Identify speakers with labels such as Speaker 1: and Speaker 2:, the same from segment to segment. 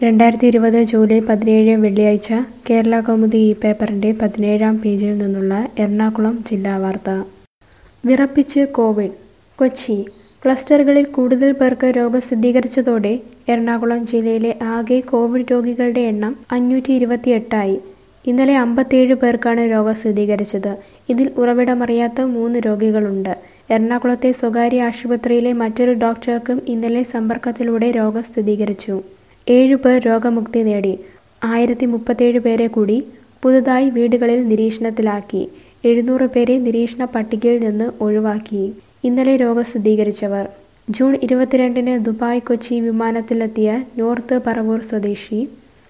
Speaker 1: രണ്ടായിരത്തി ഇരുപത് ജൂലൈ പതിനേഴ് വെള്ളിയാഴ്ച കേരള കൗമുദി ഈ പേപ്പറിന്റെ പതിനേഴാം പേജിൽ നിന്നുള്ള എറണാകുളം ജില്ലാ വാർത്ത വിറപ്പിച്ച് കോവിഡ് കൊച്ചി ക്ലസ്റ്ററുകളിൽ കൂടുതൽ പേർക്ക് രോഗം സ്ഥിരീകരിച്ചതോടെ എറണാകുളം ജില്ലയിലെ ആകെ കോവിഡ് രോഗികളുടെ എണ്ണം അഞ്ഞൂറ്റി ഇരുപത്തിയെട്ടായി ഇന്നലെ അമ്പത്തിയേഴ് പേർക്കാണ് രോഗം സ്ഥിരീകരിച്ചത് ഇതിൽ ഉറവിടമറിയാത്ത മൂന്ന് രോഗികളുണ്ട് എറണാകുളത്തെ സ്വകാര്യ ആശുപത്രിയിലെ മറ്റൊരു ഡോക്ടർക്കും ഇന്നലെ സമ്പർക്കത്തിലൂടെ രോഗം സ്ഥിരീകരിച്ചു ഏഴു പേർ രോഗമുക്തി നേടി ആയിരത്തി മുപ്പത്തേഴ് പേരെ കൂടി പുതുതായി വീടുകളിൽ നിരീക്ഷണത്തിലാക്കി എഴുന്നൂറ് പേരെ നിരീക്ഷണ പട്ടികയിൽ നിന്ന് ഒഴിവാക്കി ഇന്നലെ രോഗം സ്ഥിരീകരിച്ചവർ ജൂൺ ഇരുപത്തിരണ്ടിന് ദുബായ് കൊച്ചി വിമാനത്തിലെത്തിയ നോർത്ത് പറവൂർ സ്വദേശി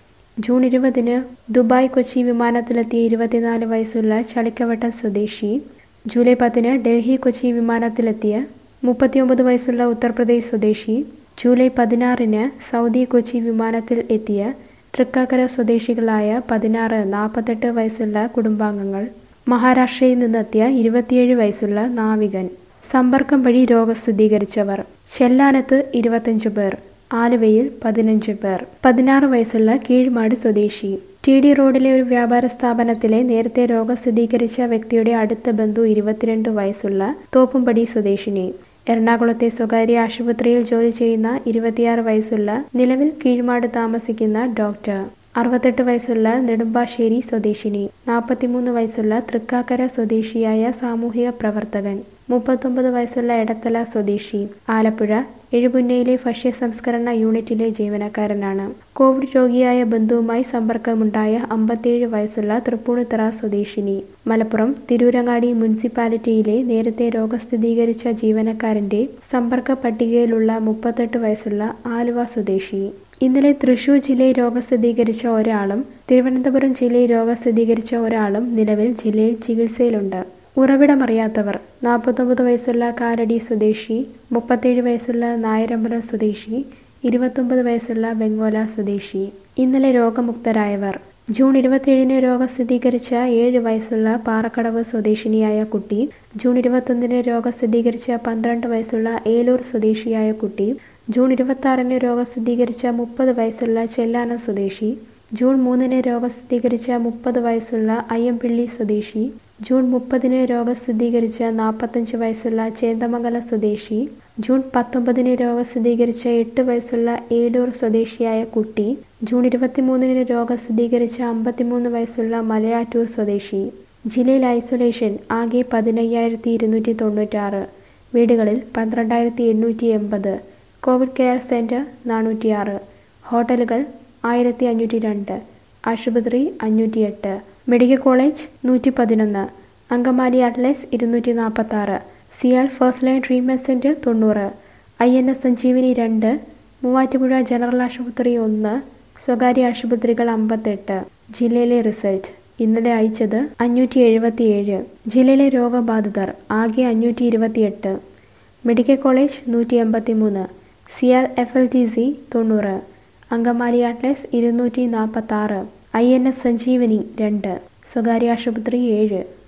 Speaker 1: ജൂൺ ഇരുപതിന് ദുബായ് കൊച്ചി വിമാനത്തിലെത്തിയ ഇരുപത്തിനാല് വയസ്സുള്ള ചളിക്കവട്ടം സ്വദേശി ജൂലൈ പത്തിന് ഡൽഹി കൊച്ചി വിമാനത്തിലെത്തിയ മുപ്പത്തിയൊമ്പത് വയസ്സുള്ള ഉത്തർപ്രദേശ് സ്വദേശി ജൂലൈ പതിനാറിന് സൗദി കൊച്ചി വിമാനത്തിൽ എത്തിയ തൃക്കാക്കര സ്വദേശികളായ പതിനാറ് നാൽപ്പത്തെട്ട് വയസ്സുള്ള കുടുംബാംഗങ്ങൾ മഹാരാഷ്ട്രയിൽ നിന്നെത്തിയ ഇരുപത്തിയേഴ് വയസ്സുള്ള നാവികൻ സമ്പർക്കം വഴി രോഗം സ്ഥിരീകരിച്ചവർ ചെല്ലാനത്ത് ഇരുപത്തഞ്ച് പേർ ആലുവയിൽ പതിനഞ്ച് പേർ പതിനാറ് വയസ്സുള്ള കീഴ്മാട് സ്വദേശി ടി ഡി റോഡിലെ ഒരു വ്യാപാര സ്ഥാപനത്തിലെ നേരത്തെ രോഗം സ്ഥിരീകരിച്ച വ്യക്തിയുടെ അടുത്ത ബന്ധു ഇരുപത്തിരണ്ട് വയസ്സുള്ള തോപ്പുംപടി സ്വദേശിനി എറണാകുളത്തെ സ്വകാര്യ ആശുപത്രിയിൽ ജോലി ചെയ്യുന്ന ഇരുപത്തിയാറ് വയസ്സുള്ള നിലവിൽ കീഴ്മാട് താമസിക്കുന്ന ഡോക്ടർ അറുപത്തെട്ട് വയസ്സുള്ള നെടുമ്പാശ്ശേരി സ്വദേശിനി നാൽപ്പത്തിമൂന്ന് വയസ്സുള്ള തൃക്കാക്കര സ്വദേശിയായ സാമൂഹിക പ്രവർത്തകൻ മുപ്പത്തൊമ്പത് വയസ്സുള്ള എടത്തല സ്വദേശി ആലപ്പുഴ എഴുപുന്നയിലെ ഭക്ഷ്യ സംസ്കരണ യൂണിറ്റിലെ ജീവനക്കാരനാണ് കോവിഡ് രോഗിയായ ബന്ധുവുമായി സമ്പർക്കമുണ്ടായ അമ്പത്തിയേഴ് വയസ്സുള്ള തൃപ്പൂണിത്തറ സ്വദേശിനി മലപ്പുറം തിരൂരങ്ങാടി മുനിസിപ്പാലിറ്റിയിലെ നേരത്തെ രോഗം സ്ഥിരീകരിച്ച ജീവനക്കാരന്റെ സമ്പർക്ക പട്ടികയിലുള്ള മുപ്പത്തെട്ട് വയസ്സുള്ള ആലുവ സ്വദേശി ഇന്നലെ തൃശൂർ ജില്ലയിൽ രോഗം സ്ഥിരീകരിച്ച ഒരാളും തിരുവനന്തപുരം ജില്ലയിൽ രോഗം സ്ഥിരീകരിച്ച ഒരാളും നിലവിൽ ജില്ലയിൽ ചികിത്സയിലുണ്ട് ഉറവിടമറിയാത്തവർ നാൽപ്പത്തൊമ്പത് വയസ്സുള്ള കാലടി സ്വദേശി മുപ്പത്തേഴ് വയസ്സുള്ള നായരമ്പലം സ്വദേശി ഇരുപത്തൊമ്പത് വയസ്സുള്ള ബംഗോല സ്വദേശി ഇന്നലെ രോഗമുക്തരായവർ ജൂൺ ഇരുപത്തിയേഴിന് രോഗം സ്ഥിരീകരിച്ച ഏഴ് വയസ്സുള്ള പാറക്കടവ് സ്വദേശിനിയായ കുട്ടി ജൂൺ ഇരുപത്തൊന്നിന് രോഗം സ്ഥിരീകരിച്ച പന്ത്രണ്ട് വയസ്സുള്ള ഏലൂർ സ്വദേശിയായ കുട്ടി ജൂൺ ഇരുപത്തി ആറിന് രോഗം സ്ഥിരീകരിച്ച മുപ്പത് വയസ്സുള്ള ചെല്ലാനം സ്വദേശി ജൂൺ മൂന്നിന് രോഗം സ്ഥിരീകരിച്ച മുപ്പത് വയസ്സുള്ള അയ്യമ്പിള്ളി സ്വദേശി ജൂൺ മുപ്പതിന് രോഗം സ്ഥിരീകരിച്ച നാൽപ്പത്തഞ്ച് വയസ്സുള്ള ചേന്ദമംഗലം സ്വദേശി ജൂൺ പത്തൊമ്പതിന് രോഗം സ്ഥിരീകരിച്ച എട്ട് വയസ്സുള്ള ഏലൂർ സ്വദേശിയായ കുട്ടി ജൂൺ ഇരുപത്തിമൂന്നിന് രോഗം സ്ഥിരീകരിച്ച അമ്പത്തിമൂന്ന് വയസ്സുള്ള മലയാറ്റൂർ സ്വദേശി ജില്ലയിൽ ഐസൊലേഷൻ ആകെ പതിനയ്യായിരത്തി ഇരുന്നൂറ്റി തൊണ്ണൂറ്റാറ് വീടുകളിൽ പന്ത്രണ്ടായിരത്തി എണ്ണൂറ്റി എൺപത് കോവിഡ് കെയർ സെൻറ്റർ നാനൂറ്റിയാറ് ഹോട്ടലുകൾ ആയിരത്തി അഞ്ഞൂറ്റി രണ്ട് ആശുപത്രി അഞ്ഞൂറ്റിയെട്ട് മെഡിക്കൽ കോളേജ് നൂറ്റി പതിനൊന്ന് അങ്കമാലി അറ്റ്ലസ് ഇരുന്നൂറ്റി നാൽപ്പത്തി ആറ് CIAL first line treatment centre തൊണ്ണൂറ് ഐ എൻ എസ് സഞ്ജീവനി രണ്ട് മൂവാറ്റുപുഴ ജനറൽ ആശുപത്രി ഒന്ന് സ്വകാര്യ ആശുപത്രികൾ അമ്പത്തെട്ട് ജില്ലയിലെ റിസൾട്ട് ഇന്നലെ അയച്ചത് അഞ്ഞൂറ്റി എഴുപത്തിയേഴ് ജില്ലയിലെ രോഗബാധിതർ ആകെ അഞ്ഞൂറ്റി ഇരുപത്തിയെട്ട് മെഡിക്കൽ കോളേജ് നൂറ്റി എൺപത്തി മൂന്ന് CIAL F L T C തൊണ്ണൂറ് അങ്കമാലി അറ്റ്ലസ് ഇരുന്നൂറ്റി നാൽപ്പത്തി ആറ് ഐ എൻ എസ് സഞ്ജീവനി രണ്ട് സ്വകാര്യ ആശുപത്രി ഏഴ്